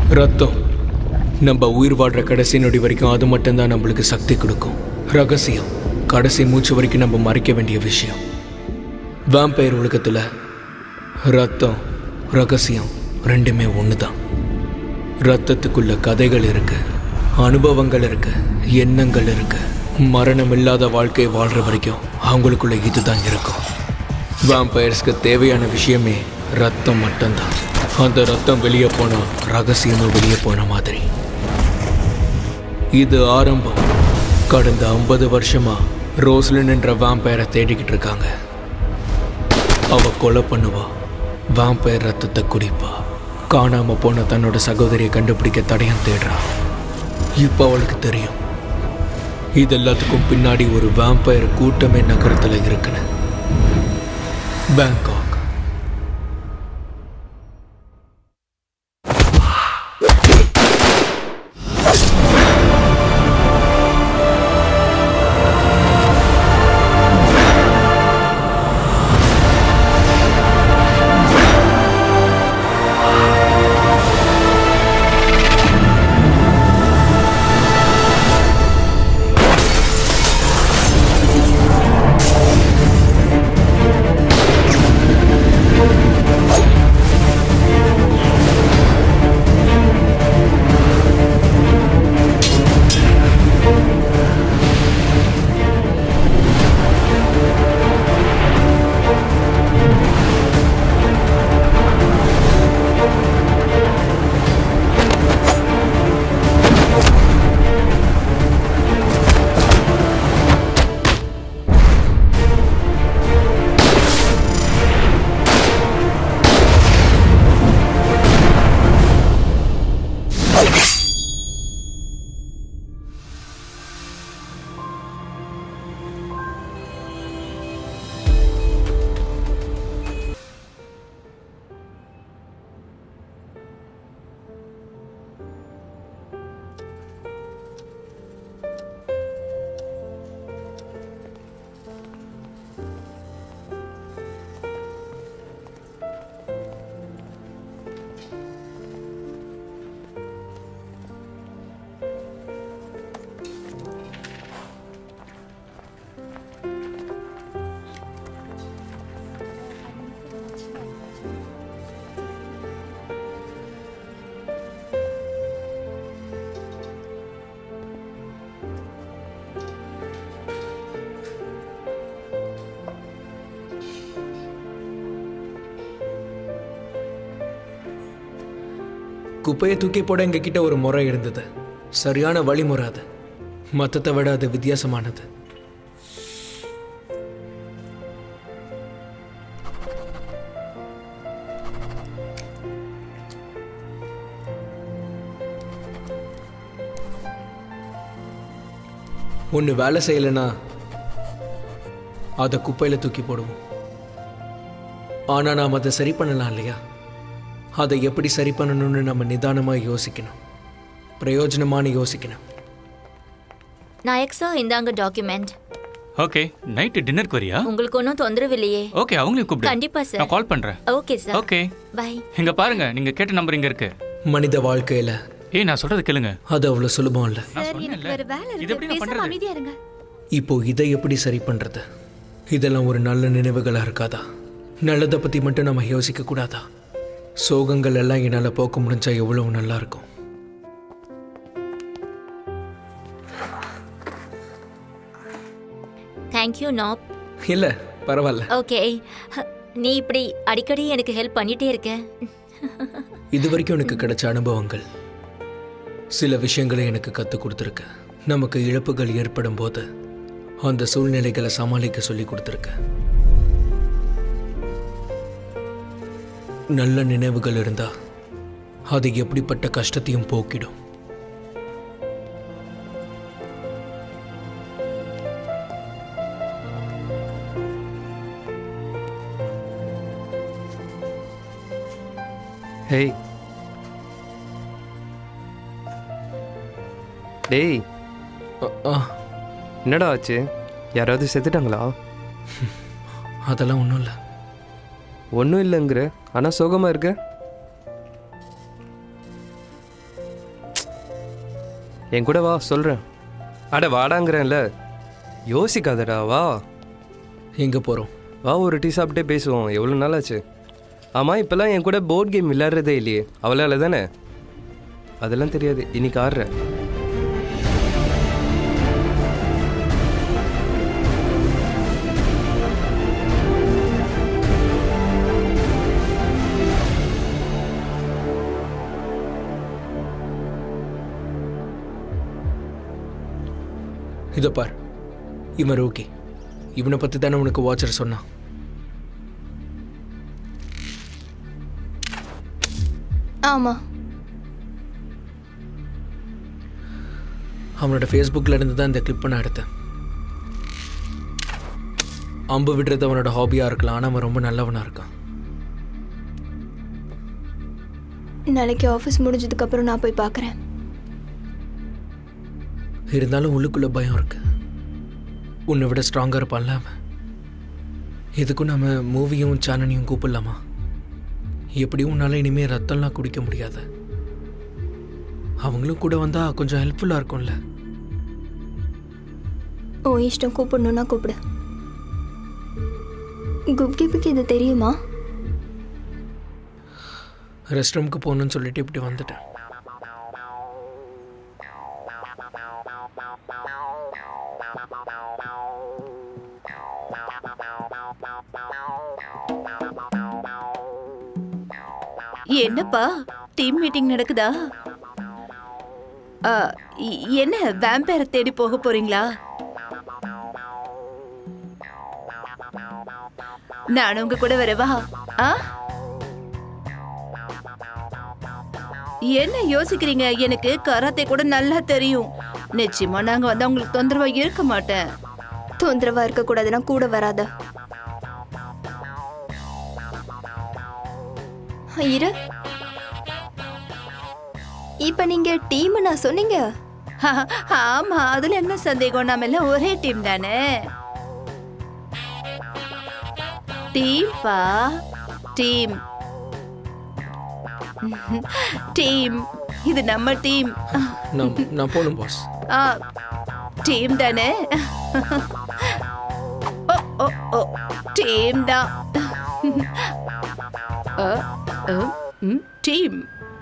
ரத்தம் நம்ம உயிர் வாழ்கிற கடைசி நொடி வரைக்கும் அது மட்டும்தான் நம்மளுக்கு சக்தி கொடுக்கும் ரகசியம் கடைசி மூச்சு வரைக்கும் நம்ம மறைக்க வேண்டிய விஷயம் வேம்பயர் உலகத்தில் ரத்தம் ரகசியம் ரெண்டுமே ஒன்று தான் ரத்தத்துக்குள்ள கதைகள் இருக்கு அனுபவங்கள் இருக்கு எண்ணங்கள் இருக்கு மரணம் இல்லாத வாழ்க்கை வாழ்கிற வரைக்கும் அவங்களுக்குள்ள இதுதான் இருக்கும் வேம்பயர்ஸ்க்கு தேவையான விஷயமே ரத்தம் மட்டும்தான் அந்த ரத்தம் வெளியே போனால் ரகசியமும் வெளியே போன மாதிரி இது ஆரம்பம் கடந்த ஐம்பது வருஷமா ரோஸ்லின் என்ற வேம்பயரை தேடிக்கிட்டு இருக்காங்க அவ கொலை பண்ணுவா வேம்பயர் ரத்தத்தை குடிப்பா காணாம போன தன்னோட சகோதரியை கண்டுபிடிக்க தடயம் தேடுறா இப்போ அவளுக்கு தெரியும் இது எல்லாத்துக்கும் பின்னாடி ஒரு வேம்பயர் கூட்டமே நகரத்தில் இருக்குன்னு பேங்காக் குப்பையை தூக்கி போட எங்ககிட்ட ஒரு முறை இருந்தது சரியான வழிமுறை அது மற்றத்தை விட அது வித்தியாசமானது ஒன்று வேலை செய்யலைன்னா அதை குப்பையில் தூக்கி போடுவோம் ஆனால் நாம் அதை சரி பண்ணலாம் இல்லையா அதை எப்படி சரி பண்ணணும்னு நம்ம நிதானமாக யோசிக்கணும் பிரயோஜனமான யோசிக்கணும் நாயக் சார் இந்தாங்க டாக்குமெண்ட் ஓகே நைட்டு டின்னருக்கு வரியா உங்களுக்கு ஒன்றும் தொந்தரவு இல்லையே ஓகே அவங்களையும் கூப்பிடு கண்டிப்பா சார் நான் கால் பண்றேன் ஓகே சார் ஓகே பை இங்க பாருங்க நீங்க கேட்ட நம்பர் இங்க இருக்கு மனித வாழ்க்கையில் ஏய் நான் சொல்றது கேளுங்க அது அவ்வளோ சுலபம் இல்லை நான் சொன்னேன்ல இது எப்படி நான் பண்றது இப்போ இதை எப்படி சரி பண்ணுறது இதெல்லாம் ஒரு நல்ல நினைவுகளாக இருக்காதா நல்லதை பற்றி மட்டும் நம்ம யோசிக்க கூடாதா சோகங்கள் எல்லாம் என்னால் போக்க முடிஞ்சா எவ்வளவு நல்லா இருக்கும் தேங்க்யூ நாப் இல்லை பரவாயில்ல ஓகே நீ இப்படி அடிக்கடி எனக்கு ஹெல்ப் பண்ணிட்டே இருக்க இது வரைக்கும் எனக்கு கிடைச்ச அனுபவங்கள் சில விஷயங்களை எனக்கு கற்றுக் கொடுத்துருக்கு நமக்கு இழப்புகள் ஏற்படும் போது அந்த சூழ்நிலைகளை சமாளிக்க சொல்லி கொடுத்துருக்கு நல்ல நினைவுகள் இருந்தா அது எப்படிப்பட்ட கஷ்டத்தையும் போக்கிடும் ஹேய் டேய் அ- ஆ என்னடா ஆச்சு யாராவது செத்துட்டாங்களா அதெல்லாம் ஒன்றும் இல்லை ஒன்றும் இல்லைங்கிற ஆனால் சோகமாக இருக்க என் கூட வா சொல்கிறேன் அட வாடாங்கிறேன்ல யோசிக்காதடா வா எங்கே போகிறோம் வா ஒரு டீ சாப்பிட்டே பேசுவோம் எவ்வளோ நாள் ஆச்சு ஆமாம் இப்போல்லாம் என் கூட போர்ட் கேம் விளையாடுறதே இல்லையே அவளால் தானே அதெல்லாம் தெரியாது இன்னைக்கு ஆடுறேன் இதை பார் இவன் ரோக்கி இவனை பற்றி தானே உனக்கு வாட்சர் சொன்னான் ஆமா அவனோட ஃபேஸ்புக்கில் இருந்து தான் இந்த கிளிப்பை நான் எடுத்தேன் அம்பு விடுறது அவனோட ஹாபியாக இருக்கலாம் ஆனால் அவன் ரொம்ப நல்லவனாக இருக்கான் நாளைக்கு ஆஃபீஸ் முடிஞ்சதுக்கு அப்புறம் நான் போய் பார்க்குறேன் இருந்தாலும் உள்ளுக்குள்ள பயம் இருக்கு உன்னை விட ஸ்ட்ராங்காக இருப்பான்ல அவன் எதுக்கும் நாம மூவியும் சேனனையும் கூப்பிடலாமா எப்படியும் உன்னால் இனிமேல் ரத்தம்லாம் குடிக்க முடியாது அவங்களும் கூட வந்தால் கொஞ்சம் ஹெல்ப்ஃபுல்லாக இருக்கும்ல ஓ இஷ்டம் கூப்பிடணும்னா கூப்பிடு குப்கிப்புக்கு இது தெரியுமா ரெஸ்ட் ரூமுக்கு போகணும்னு சொல்லிட்டு இப்படி வந்துட்டேன் என்னப்பா டீம் மீட்டிங் நடக்குதா ஆ, இ- என்ன வேம்பேரை தேடி போக போறீங்களா நான் உங்க கூட வரவா ஆ என்ன யோசிக்கிறீங்க எனக்கு கராத்தே கூட நல்லா தெரியும் நிச்சயமா நாங்க வந்து உங்களுக்கு தொந்தரவா இருக்க மாட்டேன் தொந்தரவா இருக்கக்கூடாதுன்னா கூட வராத இரு இப்ப நீங்க டீம் நான் சொன்னீங்க ஆமா அதுல என்ன சந்தேகம் நாம எல்லாம் ஒரே டீம் தானே டீம்பா டீம் டீம் இது நம்ம டீம் நான் நான் போகணும் பாஸ் ஆ டீம் தானே ஓ ஓ ஓ டீம் தான் அ, அ, ம், டீம்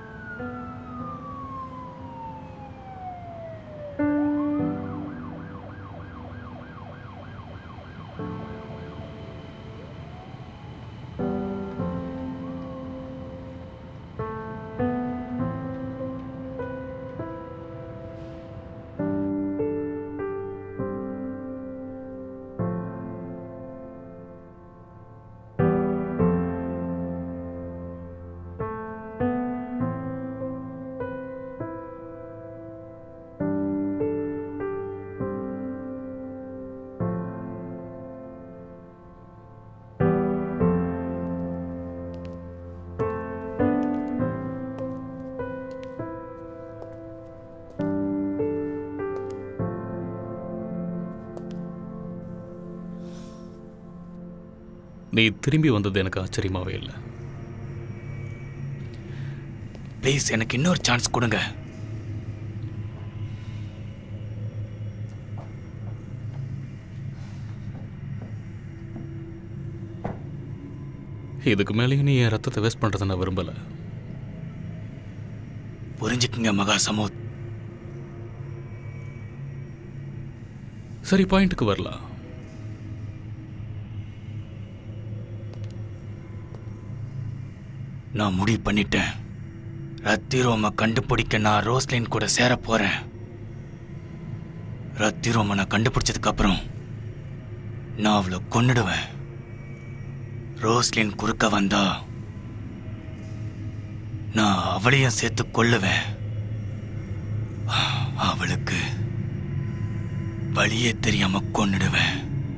நீ திரும்பி வந்தது எனக்கு ஆச்சரியமாவே இல்லை ப்ளீஸ் எனக்கு இன்னொரு சான்ஸ் கொடுங்க இதுக்கு மேலேயும் நீ என் ரத்தத்தை வேஸ்ட் பண்றதை நான் விரும்பல புரிஞ்சுக்குங்க மகா சமூத் சரி பாயிண்ட்டுக்கு வரலாம் நான் முடிவு பண்ணிட்டேன் ரத்திரோம கண்டுபிடிக்க நான் ரோஸ்லைன் கூட சேர போறேன் ரத்திரோம நான் கண்டுபிடிச்சதுக்கு அப்புறம் நான் அவளை கொன்னுடுவேன் ரோஸ்லின் குறுக்க வந்தா நான் அவளையும் சேர்த்து கொல்லுவேன் அவளுக்கு வழியே தெரியாம கொன்னுடுவேன்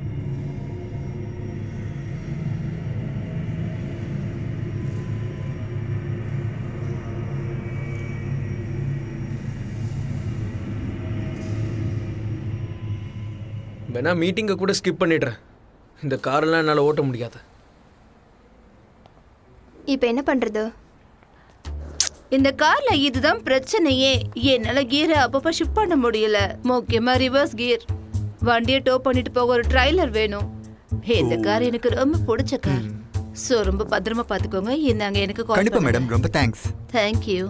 வேணா மீட்டிங்கை கூட ஸ்கிப் பண்ணிடுறேன் இந்த காரெல்லாம் என்னால் ஓட்ட முடியாது இப்போ என்ன பண்றது இந்த கார்ல இதுதான் பிரச்சனையே என்னால கியரை அப்பப்ப ஷிஃப்ட் பண்ண முடியல முக்கியமா ரிவர்ஸ் கியர் வண்டியை டோ பண்ணிட்டு போக ஒரு ட்ரைலர் வேணும் இந்த கார் எனக்கு ரொம்ப பிடிச்ச கார் சோ ரொம்ப பத்திரமா பாத்துக்கோங்க இந்தாங்க எனக்கு கால் கண்டிப்பா மேடம் ரொம்ப thanks thank you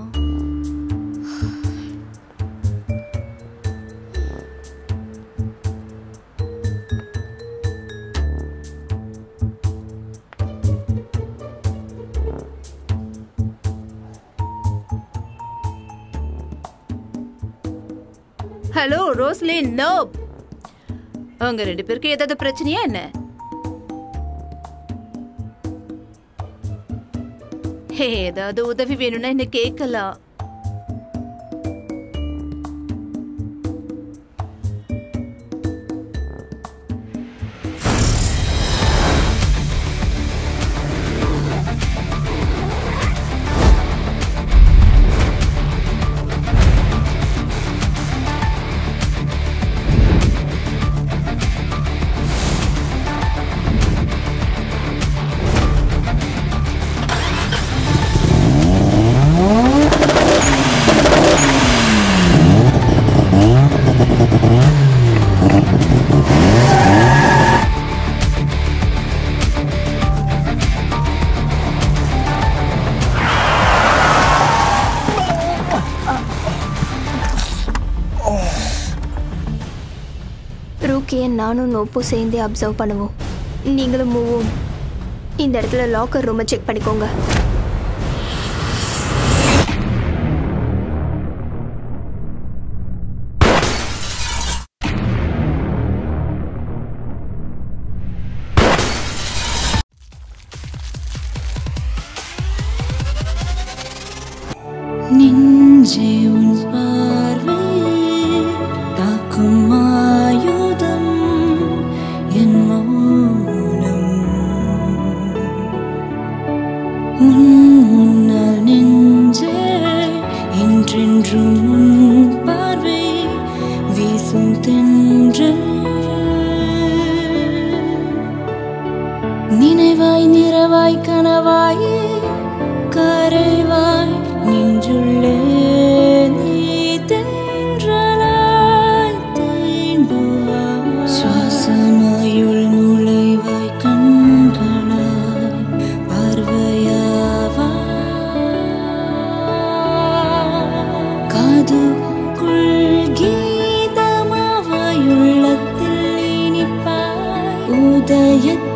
hello Roslin no அவங்க ரெண்டு பேருக்கு ஏதாவது பிரச்சனையா என்ன ஹே, ஏதாவது உதவி வேணும்னா என்ன கேட்கலாம் ரூக்கியை நானும் நோப்பும் சேர்ந்தே அப்சர்வ் பண்ணுவோம் நீங்களும் மூவும் இந்த இடத்துல லாக்கர் ரூமை செக் பண்ணிக்கோங்க நெஞ்சே உன் பார்வை தாக்கும் ஆயுதம் என் மௌனம் உன் முன்னால் நெஞ்சே என்றென்றும் உன் பார்வை வீசும் தென்றல் நினைவாய் நிறவாய் கனவாய் கரைவாய் நின்றுள்ளே நீ தென்றலாய் தீண்டுவாய் சுவாசமாயுள் நுழைவாய் கண்களாய் பார்வையாவா காதுக்குள் கீதமாவாய் உள்ளத்தில் இனிப்பாய் உதயத்தில்